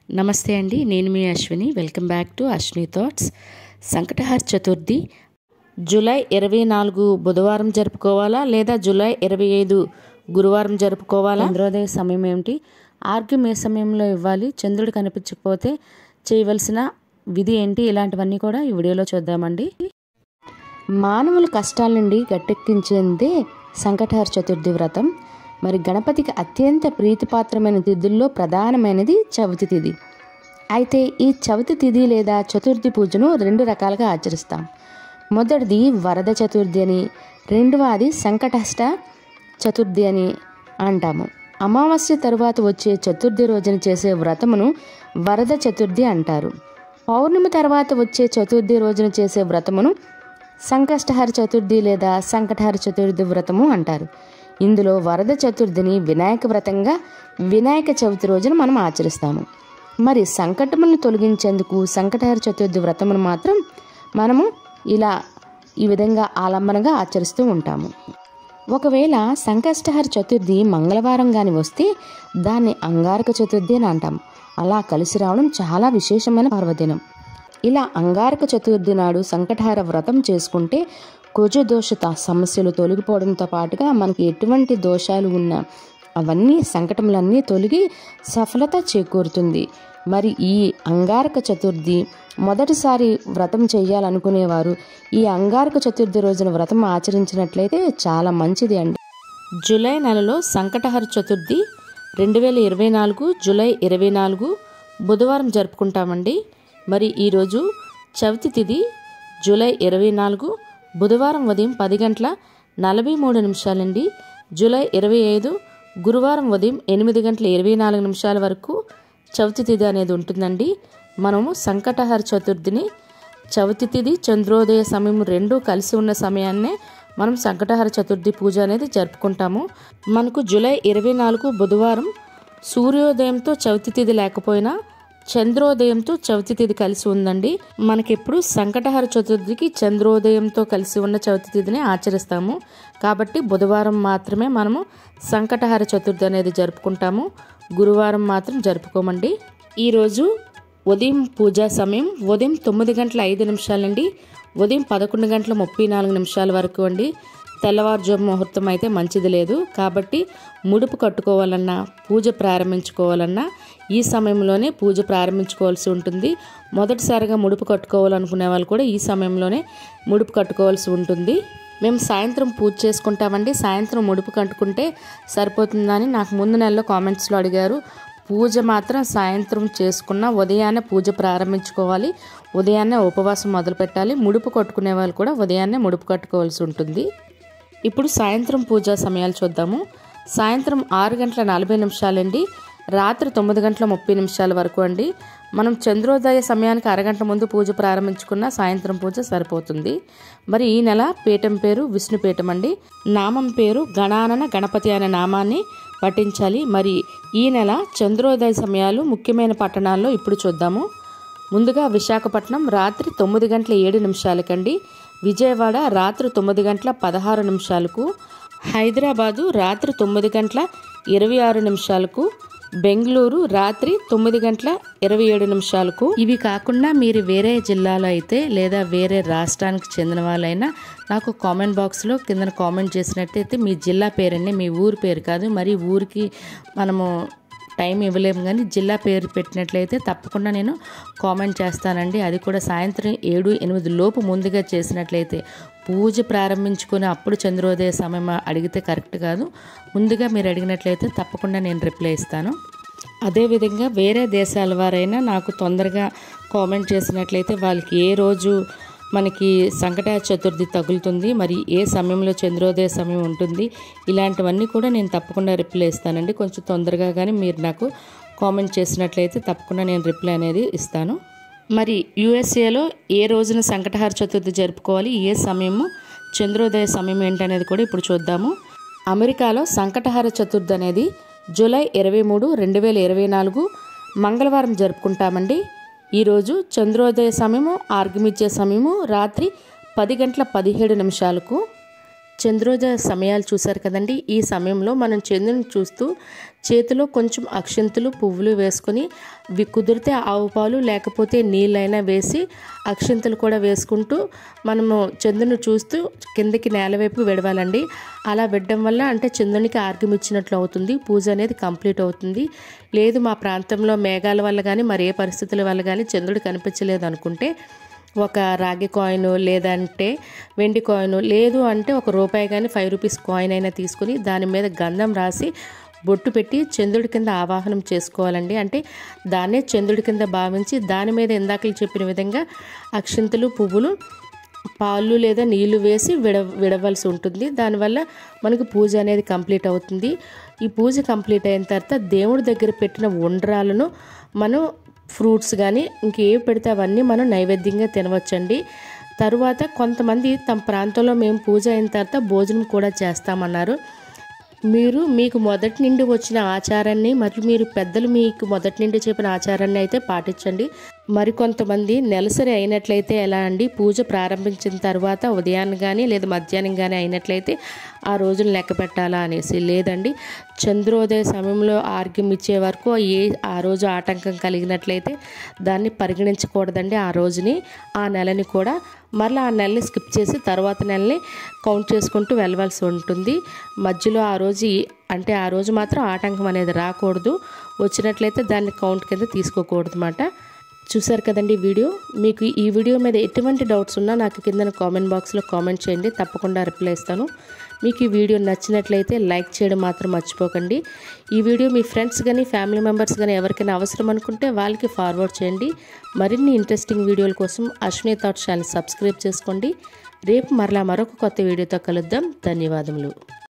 నమస్తే అండి నేను మీ Ashwini welcome back to Ashwini thoughts Sankatahara Chaturthi July ఇరవై నాలుగు బుధవారం జరుపుకోవాలా లేదా జూలై ఇరవై ఐదు గురువారం జరుపుకోవాలా చంద్రోదయ సమయం ఏమిటి ఆర్గ్యం ఏ సమయంలో ఇవ్వాలి చంద్రుడు కనిపించకపోతే చేయవలసిన విధి ఏంటి ఇలాంటివన్నీ కూడా ఈ వీడియోలో చూద్దామండి మానవుల కష్టాల నుండి గట్టెక్కించేదే సంకటహార చతుర్థి వ్రతం మరి గణపతికి అత్యంత ప్రీతిపాత్రమైన తిథుల్లో ప్రధానమైనది చవితి తిథి అయితే ఈ చవితి తిథి లేదా చతుర్థి పూజను రెండు రకాలుగా ఆచరిస్తాం మొదటిది వరద చతుర్థి అని రెండవది సంకటహష్ట చతుర్థి అని అంటాము అమావాస్య తరువాత వచ్చే చతుర్థి రోజున చేసే వ్రతమును వరద చతుర్థి అంటారు పౌర్ణమి తర్వాత వచ్చే చతుర్థి రోజున చేసే వ్రతమును సంకష్టహర చతుర్థి లేదా సంకటహర చతుర్థి వ్రతము అంటారు ఇందులో వరద చతుర్థిని వినాయక వ్రతంగా వినాయక చవితి రోజున మనం ఆచరిస్తాము మరి సంకటములను తొలగించేందుకు సంకటహర చతుర్థి వ్రతమును మాత్రం మనము ఇలా ఈ విధంగా ఆలంబనగా ఆచరిస్తూ ఉంటాము ఒకవేళ సంకష్టహర చతుర్థి మంగళవారం గాని వస్తే దాన్ని అంగారక చతుర్థి అని అంటాం అలా కలిసి రావడం చాలా విశేషమైన పర్వదినం ఇలా అంగారక చతుర్థి నాడు సంకటహార వ్రతం చేసుకుంటే కుజ దోషత సమస్యలు తొలగిపోవడంతో పాటుగా మనకి ఎటువంటి దోషాలు ఉన్నా అవన్నీ సంకటములన్నీ తొలగి సఫలత చేకూరుతుంది మరి ఈ అంగారక చతుర్థి మొదటిసారి వ్రతం చేయాలనుకునేవారు ఈ అంగారక చతుర్థి రోజున వ్రతం ఆచరించినట్లయితే చాలా మంచిది అండి జూలై నెలలో సంకటహర చతుర్థి రెండు వేల ఇరవై నాలుగు జూలై ఇరవై నాలుగు బుధవారం జరుపుకుంటామండి మరి ఈరోజు చవితి తిథి జూలై ఇరవై నాలుగు బుధవారం ఉదయం పది గంటల నలభై మూడు నిమిషాలండి జూలై ఇరవై ఐదు గురువారం ఉదయం ఎనిమిది గంటల ఇరవై నాలుగు నిమిషాల వరకు చవితి తిథి అనేది ఉంటుందండి మనము సంకటహర చతుర్థిని చవితి తిథి చంద్రోదయ సమయం రెండు కలిసి ఉన్న సమయాన్నే మనం సంకటహర చతుర్థి పూజ అనేది జరుపుకుంటాము మనకు జూలై ఇరవై నాలుగు బుధవారం సూర్యోదయంతో చవితి తిథి లేకపోయినా చంద్రోదయంతో చవితి తిథి కలిసి ఉందండి మనకెప్పుడు సంకటహర చతుర్థికి చంద్రోదయంతో కలిసి ఉన్న చవితి తిథిని ఆచరిస్తాము కాబట్టి బుధవారం మాత్రమే మనము సంకటహర చతుర్థి అనేది జరుపుకుంటాము గురువారం మాత్రం జరుపుకోమండి ఈరోజు ఉదయం పూజా సమయం ఉదయం తొమ్మిది గంటల ఐదు నిమిషాలండి ఉదయం పదకొండు గంటల ముప్పై నాలుగు నిమిషాల వరకు అండి తెల్లవారుజాము ముహూర్తం అయితే మంచిది లేదు కాబట్టి ముడుపు కట్టుకోవాలన్నా పూజ ప్రారంభించుకోవాలన్నా ఈ సమయంలోనే పూజ ప్రారంభించుకోవాల్సి ఉంటుంది మొదటిసారిగా ముడుపు కట్టుకోవాలనుకునే వాళ్ళు కూడా ఈ సమయంలోనే ముడుపు కట్టుకోవాల్సి ఉంటుంది మేము సాయంత్రం పూజ చేసుకుంటామండి సాయంత్రం ముడుపు కట్టుకుంటే సరిపోతుందని నాకు ముందు నెలలో కామెంట్స్లో అడిగారు పూజ మాత్రం సాయంత్రం చేసుకున్న ఉదయాన్నే పూజ ప్రారంభించుకోవాలి ఉదయాన్నే ఉపవాసం మొదలు పెట్టాలి ముడుపు కట్టుకునే వాళ్ళు కూడా ఉదయాన్నే ముడుపు కట్టుకోవాల్సి ఉంటుంది ఇప్పుడు సాయంత్రం పూజా సమయాలు చూద్దాము సాయంత్రం ఆరు గంటల నలభై నిమిషాలండి రాత్రి తొమ్మిది గంటల ముప్పై నిమిషాల వరకు అండి మనం చంద్రోదయ సమయానికి అరగంట ముందు పూజ ప్రారంభించుకున్న సాయంత్రం పూజ సరిపోతుంది మరి ఈ నెల పీఠం పేరు విష్ణుపీఠం అండి నామం పేరు గణానన గణపతి అనే నామాన్ని పఠించాలి మరి ఈ నెల చంద్రోదయ సమయాలు ముఖ్యమైన పట్టణాల్లో ఇప్పుడు చూద్దాము ముందుగా విశాఖపట్నం రాత్రి తొమ్మిది గంటల ఏడు నిమిషాలకండి విజయవాడ రాత్రి తొమ్మిది గంటల పదహారు నిమిషాలకు హైదరాబాదు రాత్రి తొమ్మిది గంటల ఇరవై ఆరు నిమిషాలకు బెంగళూరు రాత్రి తొమ్మిది గంటల ఇరవై ఏడు నిమిషాలకు ఇవి కాకుండా మీరు వేరే జిల్లాలో అయితే లేదా వేరే రాష్ట్రానికి చెందిన వాళ్ళైనా నాకు కామెంట్ బాక్స్లో కింద కామెంట్ చేసినట్టయితే మీ జిల్లా పేరండి మీ ఊరి పేరు కాదు మరి ఊరికి మనము టైం ఇవ్వలేము కానీ జిల్లా పేరు పెట్టినట్లయితే తప్పకుండా నేను కామెంట్ చేస్తానండి అది కూడా సాయంత్రం ఏడు ఎనిమిది లోపు ముందుగా చేసినట్లయితే పూజ ప్రారంభించుకొని అప్పుడు చంద్రోదయ సమయం అడిగితే కరెక్ట్ కాదు ముందుగా మీరు అడిగినట్లయితే తప్పకుండా నేను రిప్లై ఇస్తాను అదేవిధంగా వేరే దేశాల వారైనా నాకు తొందరగా కామెంట్ చేసినట్లయితే వాళ్ళకి ఏ రోజు మనకి సంకట చతుర్థి తగులుతుంది మరి ఏ సమయంలో చంద్రోదయ సమయం ఉంటుంది ఇలాంటివన్నీ కూడా నేను తప్పకుండా రిప్లై ఇస్తానండి కొంచెం తొందరగా కానీ మీరు నాకు కామెంట్ చేసినట్లయితే తప్పకుండా నేను రిప్లై అనేది ఇస్తాను మరి యుఎస్ఏలో ఏ రోజున సంకటహార చతుర్థి జరుపుకోవాలి ఏ సమయము చంద్రోదయ సమయం ఏంటనేది కూడా ఇప్పుడు చూద్దాము అమెరికాలో సంకటహార చతుర్థి అనేది జూలై ఇరవై మూడు రెండు వేల ఇరవై నాలుగు మంగళవారం జరుపుకుంటామండి ఈరోజు చంద్రోదయ సమయము ఆర్గమిచ్చే సమయము రాత్రి పది గంటల పదిహేడు నిమిషాలకు చంద్రోదయ సమయాలు చూశారు కదండి ఈ సమయంలో మనం చంద్రుని చూస్తూ చేతిలో కొంచెం అక్షంతులు పువ్వులు వేసుకొని వి కుదిరితే ఆవు పాలు లేకపోతే నీళ్ళైనా వేసి అక్షంతులు కూడా వేసుకుంటూ మనము చంద్రుని చూస్తూ కిందకి నేల వైపు విడవాలండి అలా విడడం వల్ల అంటే చంద్రునికి ఆర్గ్యం ఇచ్చినట్లు అవుతుంది పూజ అనేది కంప్లీట్ అవుతుంది లేదు మా ప్రాంతంలో మేఘాల వల్ల కానీ మరి ఏ పరిస్థితుల వల్ల కానీ చంద్రుడు కనిపించలేదు అనుకుంటే ఒక రాగి కాయిన్ లేదంటే వెండి కాయిన్ లేదు అంటే ఒక రూపాయి కానీ ఫైవ్ రూపీస్ కాయిన్ అయినా తీసుకుని దాని మీద గంధం రాసి బొట్టు పెట్టి చంద్రుడి కింద ఆవాహనం చేసుకోవాలండి అంటే దాన్నే చంద్రుడి కింద భావించి దాని మీద ఇందాకలు చెప్పిన విధంగా అక్షింతలు పువ్వులు పాలు లేదా నీళ్లు వేసి విడ విడవలసి ఉంటుంది దానివల్ల మనకు పూజ అనేది కంప్లీట్ అవుతుంది ఈ పూజ కంప్లీట్ అయిన తర్వాత దేవుడి దగ్గర పెట్టిన ఉండ్రాలను మనం ఫ్రూట్స్ కానీ ఇంకేవి పెడితే అవన్నీ మనం నైవేద్యంగా తినవచ్చండి తరువాత కొంతమంది తమ ప్రాంతంలో మేము పూజ అయిన తర్వాత భోజనం కూడా చేస్తామన్నారు మీరు మీకు మొదటి నుండి వచ్చిన ఆచారాన్ని మరియు మీరు పెద్దలు మీకు మొదటి నుండి చెప్పిన ఆచారాన్ని అయితే పాటించండి మరికొంతమంది నెలసరి అయినట్లయితే ఎలా అండి పూజ ప్రారంభించిన తర్వాత ఉదయాన్ని కానీ లేదా మధ్యాహ్నం కానీ అయినట్లయితే ఆ రోజులు లెక్క పెట్టాలా అనేసి లేదండి చంద్రోదయ సమయంలో ఆర్గ్యం ఇచ్చే వరకు ఏ ఆ రోజు ఆటంకం కలిగినట్లయితే దాన్ని పరిగణించకూడదండి ఆ రోజుని ఆ నెలని కూడా మరలా ఆ నెలని స్కిప్ చేసి తర్వాత నెలని కౌంట్ చేసుకుంటూ వెళ్ళవలసి ఉంటుంది మధ్యలో ఆ రోజు అంటే ఆ రోజు మాత్రం ఆటంకం అనేది రాకూడదు వచ్చినట్లయితే దాన్ని కౌంట్ కింద తీసుకోకూడదు అన్నమాట చూసారు కదండి వీడియో మీకు ఈ వీడియో మీద ఎటువంటి డౌట్స్ ఉన్నా నాకు కింద కామెంట్ బాక్స్లో కామెంట్ చేయండి తప్పకుండా రిప్లై ఇస్తాను మీకు ఈ వీడియో నచ్చినట్లయితే లైక్ చేయడం మాత్రం మర్చిపోకండి ఈ వీడియో మీ ఫ్రెండ్స్ కానీ ఫ్యామిలీ మెంబర్స్ కానీ ఎవరికైనా అవసరం అనుకుంటే వాళ్ళకి ఫార్వర్డ్ చేయండి మరిన్ని ఇంట్రెస్టింగ్ వీడియోల కోసం అశ్విని థాట్ ఛానల్ సబ్స్క్రైబ్ చేసుకోండి రేపు మరలా మరొక కొత్త వీడియోతో కలుద్దాం ధన్యవాదములు